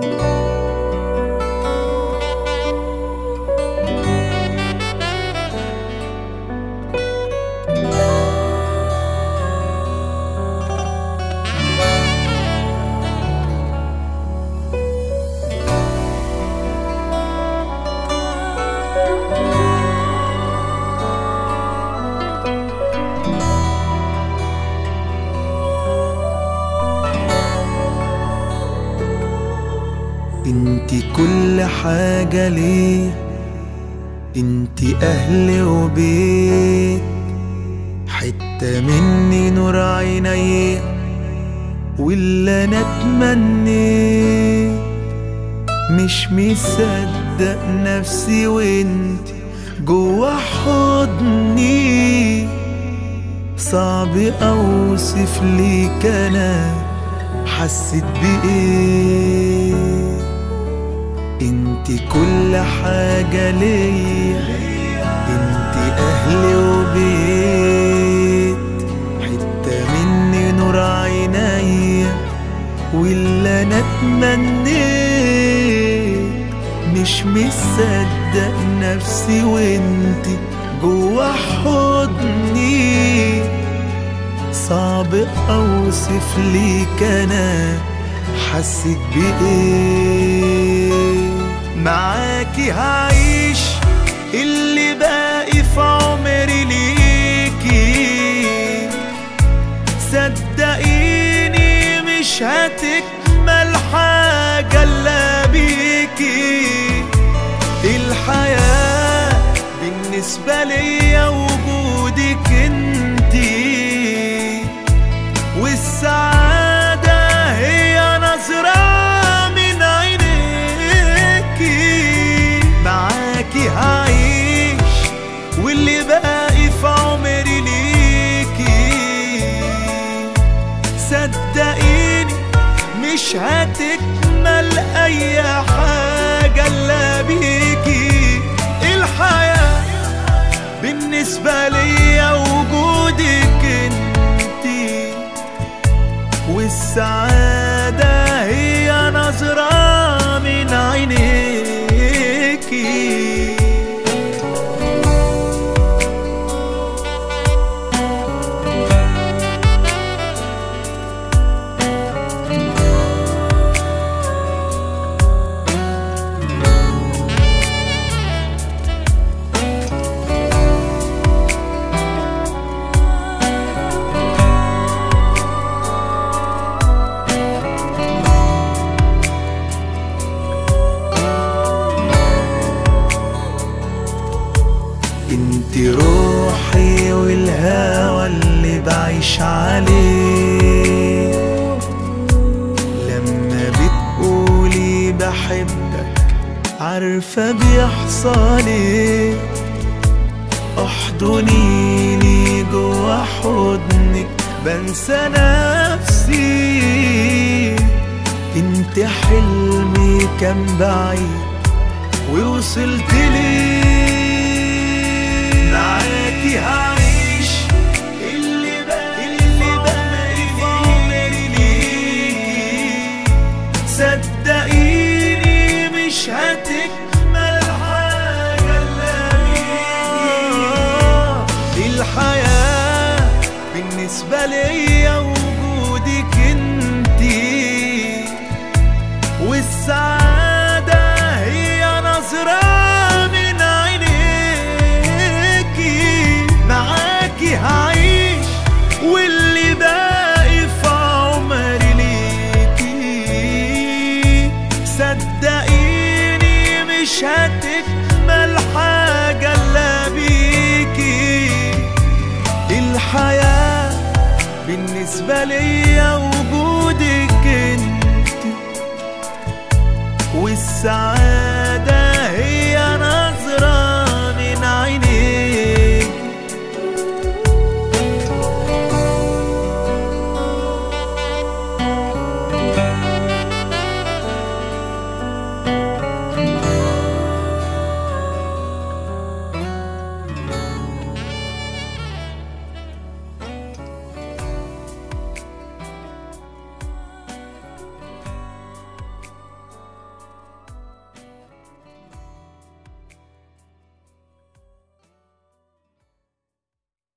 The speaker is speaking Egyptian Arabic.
انتي كل حاجة ليا انتي اهل وبيت حتة مني نور عيني واللي انا اتمنيت مش مصدق نفسي وانتي جوا حضني صعب اوصف ليك انا حسيت بايه انتي كل حاجة ليا انتي اهلي وبيت حتة مني نور عيني واللي انا اتمنيت مش مصدق نفسي وانتي جوا حضني صعب اوصف ليك انا حسيت بايه معاكي هعيش اللي باقي في عمري ليكي صدقيني مش هتكمل حاجة الا بيكي الحياة بالنسبة ليا وجودك انتي والسعادة هي نظرة من عينيكي معاكي هعيش واللي باقي في عمري ليكي صدقيني مش هتكمل اي حاجة الا بيكي الحياة بالنسبة ليا وجودك انتي والسعادة هي نظرة من عينيكي انتي روحي والهوى اللي بعيش عليه لما بتقولي بحبك عارفة بيحصل ايه احضنيني جوا حضنك بنسى نفسي انت حلمي كان بعيد ووصلت لي معاكي هعيش اللي باقي اللي باقي في عمري ليكي صدقيني مش هتكمل حاجة الا بيكي الحياة بالنسبة ليا وجودك انتي والسعادة هي نظرة من عينيكي معاكي هعيش واللي باقي في عمري ليكي صدقيني مش هتكمل حاجة الا بيكي الحياة بالنسبة ليا وجودك انت والسعادة